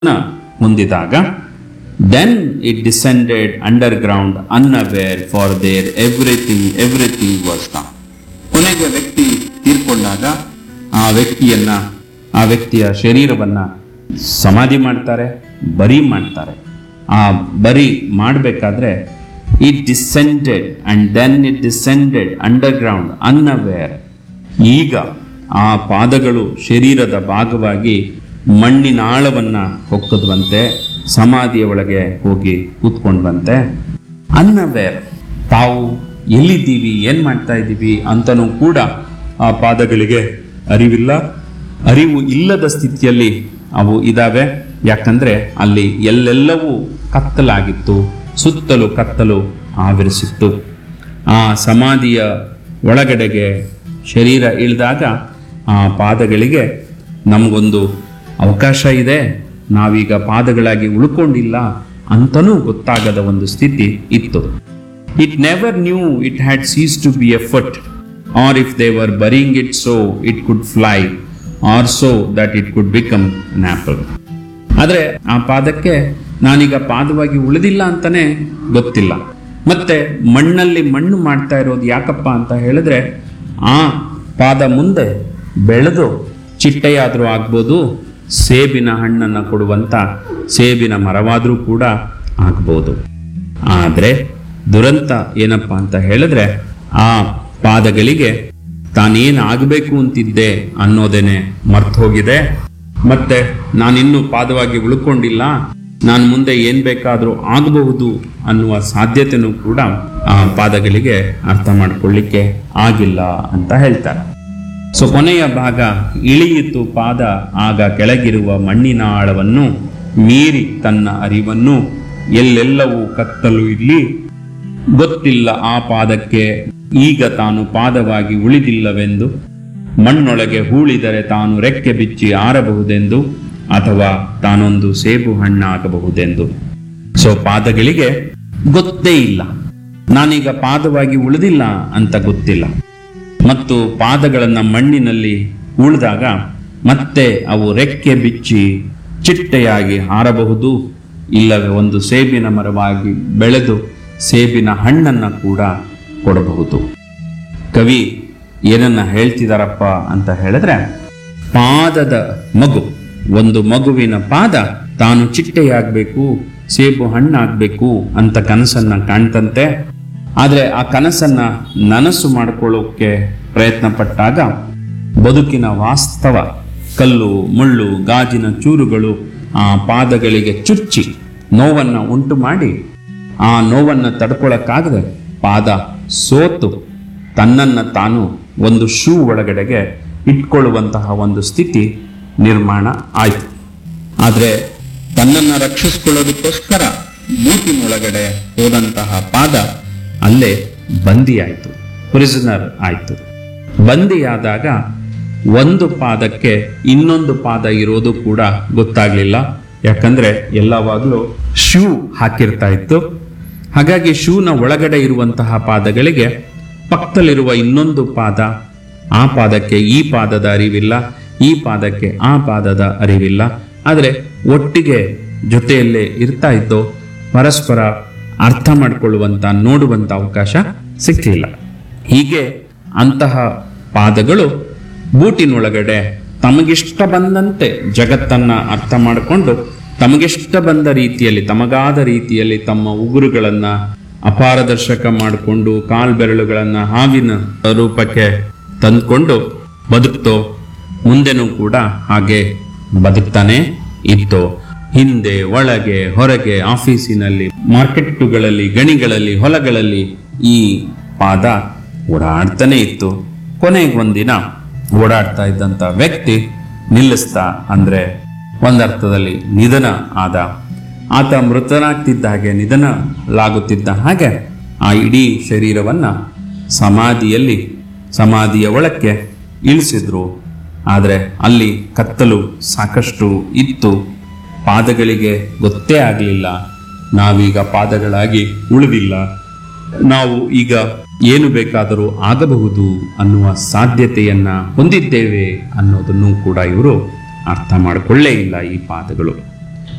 ಹೊಂದಿದಾಗ then it descended underground unaware for there everything everything was down ಕೊನೆಗೆ ವ್ಯಕ್ತಿ ತೀರ್ಕೊಂಡಾಗ ಆ ವ್ಯಕ್ತಿಯನ್ನ ಆ ವ್ಯಕ್ತಿಯ ಶರೀರವನ್ನ ಸಮಾಧಿ ಮಾಡ್ತಾರೆ ಬರಿ ಮಾಡ್ತಾರೆ ಆ ಬರಿ ಮಾಡಬೇಕಾದ್ರೆ it descended and then it descended underground unaware ಈಗ ಆ ಪಾದಗಳು ಶರೀರದ ಭಾಗವಾಗಿ ಮಣ್ಣಿನ ಆಳವನ್ನ ಹೊಕ್ಕದ್ವಂತೆ ಸಮಾಧಿಯ ಒಳಗೆ ಹೋಗಿ ಕೂತ್ಕೊಂಡ್ವಂತೆ ಅನ್ನವೇರ್ ತಾವು ಎಲ್ಲಿದ್ದೀವಿ ಏನ್ ಮಾಡ್ತಾ ಇದ್ದೀವಿ ಅಂತನೂ ಕೂಡ ಆ ಪಾದಗಳಿಗೆ ಅರಿವಿಲ್ಲ ಅರಿವು ಇಲ್ಲದ ಸ್ಥಿತಿಯಲ್ಲಿ ಅವು ಇದಾವೆ ಯಾಕಂದ್ರೆ ಅಲ್ಲಿ ಎಲ್ಲೆಲ್ಲವೂ ಕತ್ತಲಾಗಿತ್ತು ಸುತ್ತಲೂ ಕತ್ತಲು ಆವರಿಸಿತ್ತು ಆ ಸಮಾಧಿಯ ಒಳಗಡೆಗೆ ಶರೀರ ಇಳಿದಾಗ ಆ ಪಾದಗಳಿಗೆ ನಮಗೊಂದು ಅವಕಾಶ ಇದೆ ನಾವೀಗ ಪಾದಗಳಾಗಿ ಉಳ್ಕೊಂಡಿಲ್ಲ ಅಂತನೂ ಗೊತ್ತಾಗದ ಒಂದು ಸ್ಥಿತಿ ಇತ್ತು it never knew it had ceased to be a foot or if they were burying it so it could fly or so that it could become an apple ಆದ್ರೆ ಆ ಪಾದಕ್ಕೆ ನಾನೀಗ ಪಾದವಾಗಿ ಉಳಿದಿಲ್ಲ ಅಂತಾನೆ ಗೊತ್ತಿಲ್ಲ ಮತ್ತೆ ಮಣ್ಣಲ್ಲಿ ಮಣ್ಣು ಮಾಡ್ತಾ ಇರೋದು ಯಾಕಪ್ಪ ಅಂತ ಹೇಳಿದ್ರೆ ಆ ಪಾದ ಮುಂದೆ ಬೆಳೆದು ಚಿಟ್ಟೆಯಾದ್ರೂ ಆಗ್ಬೋದು ಸೇಬಿನ ಹಣ್ಣನ್ನ ಕೊಡುವಂತ ಸೇಬಿನ ಮರವಾದ್ರೂ ಕೂಡ ಆಗ್ಬೋದು ಆದ್ರೆ ದುರಂತ ಏನಪ್ಪಾ ಅಂತ ಹೇಳಿದ್ರೆ ಆ ಪಾದಗಳಿಗೆ ತಾನೇನ್ ಆಗಬೇಕು ಅಂತಿದ್ದೆ ಅನ್ನೋದೇನೆ ಮರ್ತು ಹೋಗಿದೆ ಮತ್ತೆ ನಾನಿನ್ನೂ ಪಾದವಾಗಿ ಉಳ್ಕೊಂಡಿಲ್ಲ ನಾನು ಮುಂದೆ ಏನ್ ಬೇಕಾದ್ರೂ ಆಗಬಹುದು ಅನ್ನುವ ಸಾಧ್ಯತೆನೂ ಕೂಡ ಆ ಪಾದಗಳಿಗೆ ಅರ್ಥ ಮಾಡ್ಕೊಳ್ಳಿಕ್ಕೆ ಆಗಿಲ್ಲ ಅಂತ ಹೇಳ್ತಾರೆ ಸೊ ಕೊನೆಯ ಭಾಗ ಇಳಿಯಿತು ಪಾದ ಆಗ ಕೆಳಗಿರುವ ಮಣ್ಣಿನ ಆಳವನ್ನು ಮೀರಿ ತನ್ನ ಅರಿವನ್ನು ಎಲ್ಲೆಲ್ಲವೂ ಕತ್ತಲು ಇಲ್ಲಿ ಗೊತ್ತಿಲ್ಲ ಆ ಪಾದಕ್ಕೆ ಈಗ ತಾನು ಪಾದವಾಗಿ ಉಳಿದಿಲ್ಲವೆಂದು ಮಣ್ಣೊಳಗೆ ಹೂಳಿದರೆ ತಾನು ರೆಕ್ಕೆ ಬಿಚ್ಚಿ ಆರಬಹುದೆಂದು ಅಥವಾ ತಾನೊಂದು ಸೇಬು ಹಣ್ಣಾಗಬಹುದೆಂದು ಸೊ ಪಾದಗಳಿಗೆ ಗೊತ್ತೇ ಇಲ್ಲ ನಾನೀಗ ಪಾದವಾಗಿ ಉಳಿದಿಲ್ಲ ಅಂತ ಗೊತ್ತಿಲ್ಲ ಮತ್ತು ಪಾದಗಳನ್ನ ಮಣ್ಣಿನಲ್ಲಿ ಉಳಿದಾಗ ಮತ್ತೆ ಅವು ರೆಕ್ಕೆ ಬಿಚ್ಚಿ ಚಿಟ್ಟೆಯಾಗಿ ಹಾರಬಹುದು ಇಲ್ಲವೇ ಒಂದು ಸೇಬಿನ ಮರವಾಗಿ ಬೆಳೆದು ಸೇಬಿನ ಹಣ್ಣನ್ನ ಕೂಡ ಕೊಡಬಹುದು ಕವಿ ಏನನ್ನ ಹೇಳ್ತಿದಾರಪ್ಪ ಅಂತ ಹೇಳಿದ್ರೆ ಪಾದದ ಮಗು ಒಂದು ಮಗುವಿನ ಪಾದ ತಾನು ಚಿಟ್ಟೆಯಾಗಬೇಕು ಸೇಬು ಹಣ್ಣಾಗಬೇಕು ಅಂತ ಕನಸನ್ನ ಕಾಣ್ತಂತೆ ಆದ್ರೆ ಆ ಕನಸನ್ನ ನನಸು ಮಾಡ್ಕೊಳ್ಳೋಕೆ ಪ್ರಯತ್ನ ಪಟ್ಟಾಗ ಬದುಕಿನ ವಾಸ್ತವ ಕಲ್ಲು ಮುಳ್ಳು ಗಾಜಿನ ಚೂರುಗಳು ಆ ಪಾದಗಳಿಗೆ ಚುಚ್ಚಿ ನೋವನ್ನ ಉಂಟು ಮಾಡಿ ಆ ನೋವನ್ನ ತಡ್ಕೊಳಕ್ಕಾಗದೆ ಪಾದ ಸೋತು ತನ್ನನ್ನ ತಾನು ಒಂದು ಶೂ ಒಳಗಡೆಗೆ ಇಟ್ಕೊಳ್ಳುವಂತಹ ಒಂದು ಸ್ಥಿತಿ ನಿರ್ಮಾಣ ಆಯಿತು ಆದರೆ ತನ್ನನ್ನು ರಕ್ಷಿಸಿಕೊಳ್ಳೋದಕ್ಕೋಸ್ಕರ ಬೂಟಿನೊಳಗಡೆ ಹೋದಂತಹ ಪಾದ ಅಲ್ಲೇ ಬಂದಿಯಾಯಿತು ಪ್ರಿಸನರ್ ಆಯಿತು ಬಂದಿಯಾದಾಗ ಒಂದು ಪಾದಕ್ಕೆ ಇನ್ನೊಂದು ಪಾದ ಇರೋದು ಕೂಡ ಗೊತ್ತಾಗ್ಲಿಲ್ಲ ಯಾಕಂದ್ರೆ ಎಲ್ಲವಾಗ್ಲೂ ಶೂ ಹಾಕಿರ್ತಾ ಇತ್ತು ಹಾಗಾಗಿ ಶೂನ ಒಳಗಡೆ ಇರುವಂತಹ ಪಾದಗಳಿಗೆ ಪಕ್ಕದಲ್ಲಿರುವ ಇನ್ನೊಂದು ಪಾದ ಆ ಪಾದಕ್ಕೆ ಈ ಪಾದದ ಅರಿವಿಲ್ಲ ಈ ಪಾದಕ್ಕೆ ಆ ಪಾದದ ಅರಿವಿಲ್ಲ ಆದರೆ ಒಟ್ಟಿಗೆ ಜೊತೆಯಲ್ಲೇ ಇರ್ತಾ ಇದ್ದು ಪರಸ್ಪರ ಅರ್ಥ ಮಾಡಿಕೊಳ್ಳುವಂತ ನೋಡುವಂತ ಅವಕಾಶ ಸಿಕ್ಕಿಲ್ಲ ಹೀಗೆ ಅಂತಹ ಪಾದಗಳು ಬೂಟಿನೊಳಗಡೆ ತಮಗಿಷ್ಟ ಬಂದಂತೆ ಜಗತ್ತನ್ನ ಅರ್ಥ ಮಾಡಿಕೊಂಡು ತಮಗಿಷ್ಟ ಬಂದ ರೀತಿಯಲ್ಲಿ ತಮಗಾದ ರೀತಿಯಲ್ಲಿ ತಮ್ಮ ಉಗುರುಗಳನ್ನ ಅಪಾರದರ್ಶಕ ಮಾಡಿಕೊಂಡು ಕಾಲ್ಬೆರಳುಗಳನ್ನ ಹಾವಿನ ರೂಪಕ್ಕೆ ತಂದ್ಕೊಂಡು ಬದುಕ್ತೋ ಮುಂದೆನೂ ಕೂಡ ಹಾಗೆ ಬದುಕ್ತಾನೆ ಇತ್ತು ಹಿಂದೆ ಒಳಗೆ ಹೊರಗೆ ಆಫೀಸಿನಲ್ಲಿ ಮಾರ್ಕೆಟ್ಟುಗಳಲ್ಲಿ ಗಣಿಗಳಲ್ಲಿ ಹೊಲಗಳಲ್ಲಿ ಈ ಪಾದ ಓಡಾಡ್ತಾನೆ ಇತ್ತು ಕೊನೆಗೆ ಒಂದಿನ ಓಡಾಡ್ತಾ ಇದ್ದಂತ ವ್ಯಕ್ತಿ ನಿಲ್ಲಿಸ್ತಾ ಅಂದ್ರೆ ಒಂದರ್ಥದಲ್ಲಿ ನಿಧನ ಆದ ಆತ ಮೃತನಾಗ್ತಿದ್ದ ಹಾಗೆ ನಿಧನಲಾಗುತ್ತಿದ್ದ ಹಾಗೆ ಆ ಇಡೀ ಶರೀರವನ್ನ ಸಮಾಧಿಯಲ್ಲಿ ಸಮಾಧಿಯ ಒಳಕ್ಕೆ ಇಳಿಸಿದ್ರು ಆದರೆ ಅಲ್ಲಿ ಕತ್ತಲು ಸಾಕಷ್ಟು ಇತ್ತು ಪಾದಗಳಿಗೆ ಗೊತ್ತೇ ಆಗಲಿಲ್ಲ ನಾವೀಗ ಪಾದಗಳಾಗಿ ಉಳಿದಿಲ್ಲ ನಾವು ಈಗ ಏನು ಬೇಕಾದರೂ ಆಗಬಹುದು ಅನ್ನುವ ಸಾಧ್ಯತೆಯನ್ನ ಹೊಂದಿದ್ದೇವೆ ಅನ್ನೋದನ್ನು ಕೂಡ ಇವರು ಅರ್ಥ ಮಾಡಿಕೊಳ್ಳೇ ಇಲ್ಲ ಈ ಪಾದಗಳು